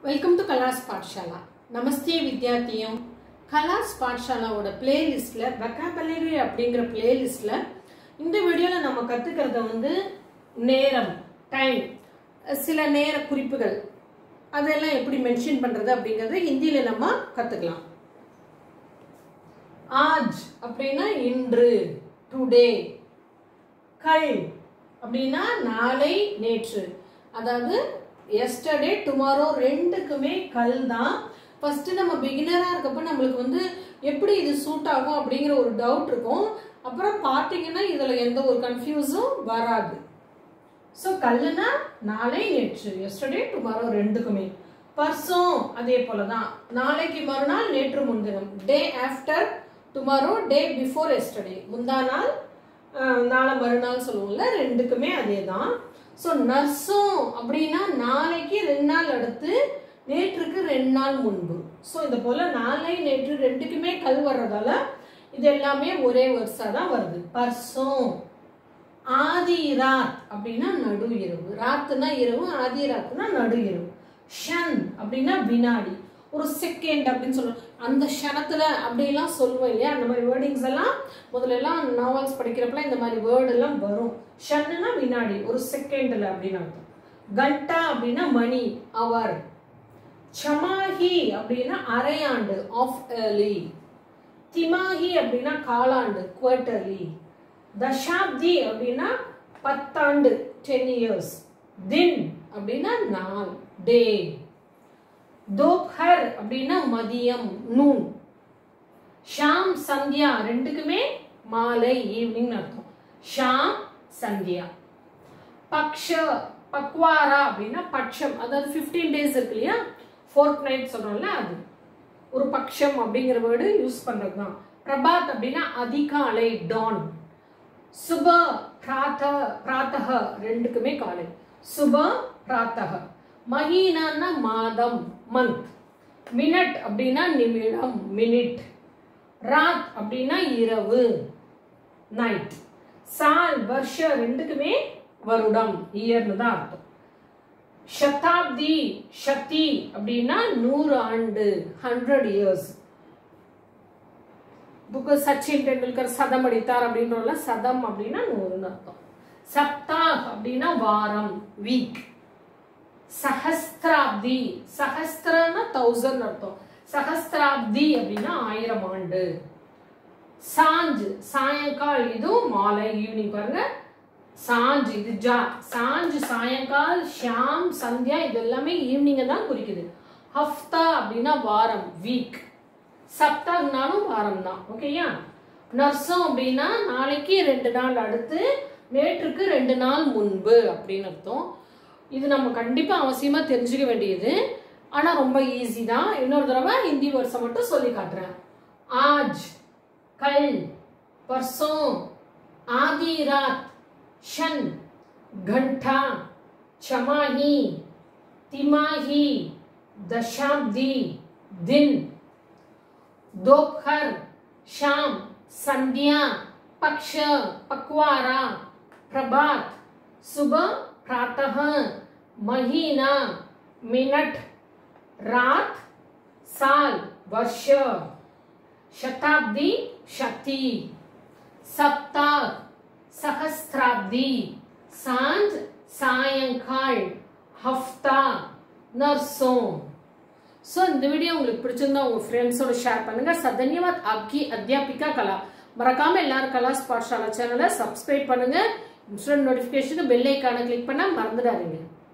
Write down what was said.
welcome to கலாஸ் பாட்ஷாலா நமஸ்தே வித்யார்த்தியம் கலாஸ் பாட்ஷாலாவோட பிளேலிஸ்டில் வெக்காபலரி அப்படிங்கிற பிளேலிஸ்டில் இந்த வீடியோவில் நம்ம கற்றுக்கிறத வந்து நேரம் டைம் சில நேர குறிப்புகள் அதெல்லாம் எப்படி மென்ஷன் பண்ணுறது அப்படிங்கிறத ஹிந்தியில் நம்ம கற்றுக்கலாம் ஆஜ் அப்படின்னா இன்று டுடே கல் அப்படின்னா நாளை நேற்று அதாவது எஸ்டர்டே டுமாரோ ரெண்டுக்குமே கல் தான் ஃபர்ஸ்ட் நம்ம பிகினராக இருக்கப்ப நம்மளுக்கு வந்து எப்படி இது சூட் ஆகும் அப்படிங்கிற ஒரு டவுட் இருக்கும் அப்புறம் பார்த்தீங்கன்னா இதில் எந்த ஒரு கன்ஃபியூஸும் வராது ஸோ கல்லுனா நாளை நேற்று எஸ்டர்டே டுமாரோ ரெண்டுக்குமே பர்சோம் அதே போல தான் நாளைக்கு மறுநாள் நேற்று முன்தினம் day after tomorrow day before yesterday முந்தா நாள் அஹ், நாளை மறுநாள் சொல்லுவோம்ல ரெண்டுக்குமே அதே தான் ஸோ நர்ஸும் அப்படின்னா நாளைக்கு ரெண்டு நாள் அடுத்து நேற்றுக்கு ரெண்டு நாள் முன்பு ஸோ இது போல நாளை நேற்று ரெண்டுக்குமே கல் வர்றதால இது எல்லாமே ஒரே வருஷா தான் வருது பர்சோம் ஆதி ராத் அப்படின்னா நடு இரவு ராத்துனா இரவு ஆதி ராத்துனா நடு இரவு ஷன் அப்படின்னா வினாடி ஒரு செகண்ட் அப்படின்னு சொல்லுவோம் அந்த க்ஷணத்துல அப்படிலாம் சொல்லுவோம் இல்லையா அந்த மாதிரி வேர்டிங்ஸ் எல்லாம் முதல்ல எல்லாம் நாவல்ஸ் படிக்கிறப்பலாம் இந்த மாதிரி வேர்டு எல்லாம் வரும் ஷன்னுனா வினாடி ஒரு செகண்ட்ல அப்படின்னு அர்த்தம் கண்டா அப்படின்னா மணி அவர் சமாஹி அப்படின்னா அரையாண்டு ஆஃப் ஏர்லி திமாஹி அப்படின்னா காலாண்டு குவார்டர்லி தசாப்தி அப்படின்னா பத்தாண்டு டென் இயர்ஸ் தின் அப்படின்னா நாள் டே தோப்ஹர் அப்படின்னா மதியம் நூன் ஷாம் சந்தியா ரெண்டுக்குமே மாலை ஈவினிங் அர்த்தம் ஷாம் சந்தியா பக்ஷ பக்வாரா அப்படின்னா பட்சம் அதாவது 15 டேஸ் இருக்கு இல்லையா ஃபோர்த் நைட் சொல்றோம்ல அது ஒரு பக்ஷம் அப்படிங்கிற வேர்டு யூஸ் பண்றது தான் பிரபாத் அப்படின்னா அதிகாலை டான் சுப பிராத்த பிராத்தக ரெண்டுக்குமே காலை சுப பிராத்தக மஹீனான்னா மாதம் மந்த் மினட் அப்படின்னா நிமிடம் மினிட் ராத் அப்படின்னா இரவு நைட் சால் வருஷ ரெண்டுக்குமே வருடம் இயர்னு தான் அர்த்தம் சதாப்தி சக்தி அப்படின்னா நூறு ஆண்டு hundred years book Sachin Tendulkar சதம் அடித்தார் அப்படின்றோம்ல சதம் அப்படின்னா நூறுன்னு அர்த்தம் சப்தாக் அப்படின்னா வாரம் வீக் சஹஸ்திராப்தி சஹஸ்திரன்னா தௌசண்ட் அர்த்தம் சஹஸ்திராப்தி அப்படின்னா ஆயிரம் ஆண்டு சாஞ்சு சாயங்கால் இதுவும் மாலை ஈவினிங் பாருங்க சாஞ்சு இது ஜா சாஞ்சு சாயங்கால் ஷாம் சந்தியா இது எல்லாமே ஈவினிங்கை தான் குறிக்குது ஹஃப்தா அப்படின்னா வாரம் வீக் சப்தாக்னாலும் வாரம் தான் ஓகேயா நர்சம் அப்படின்னா நாளைக்கு ரெண்டு நாள் அடுத்து நேற்றுக்கு ரெண்டு நாள் முன்பு அப்படின்னு அர்த்தம் இது நம்ம கண்டிப்பாக அவசியமாக தெரிஞ்சுக்க வேண்டியது ஆனால் ரொம்ப ஈஸி தான் இன்னொரு தடவை ஹிந்தி வருஷம் மட்டும் சொல்லி காட்டுறேன் ஆஜ் கல் பர்சோं आधी रात शन घंटा छमाही तिमाही दशाब्दी दिन दोपहर शाम संध्या पक्ष पकवारा प्रभात सुबह प्रातः महीना मिनट रात साल वर्ष शताब्दी शती सप्ताह सहस्त्राब्दी सांझ सायंकाल हफ्ता नरसों ஸோ இந்த வீடியோ உங்களுக்கு பிடிச்சிருந்தா உங்க ஃப்ரெண்ட்ஸோட ஷேர் பண்ணுங்க சதன்யவாத் ஆப்கி அத்தியாபிகா கலா மறக்காம எல்லாரும் கலாஸ் பாட்ஷாலா சேனலை சப்ஸ்கிரைப் பண்ணுங்க இன்ஸ்டன்ட் நோட்டிஃபிகேஷனுக்கு பெல் ஐக்கானை கிளிக் பண்ண மறந்துடாதீங்க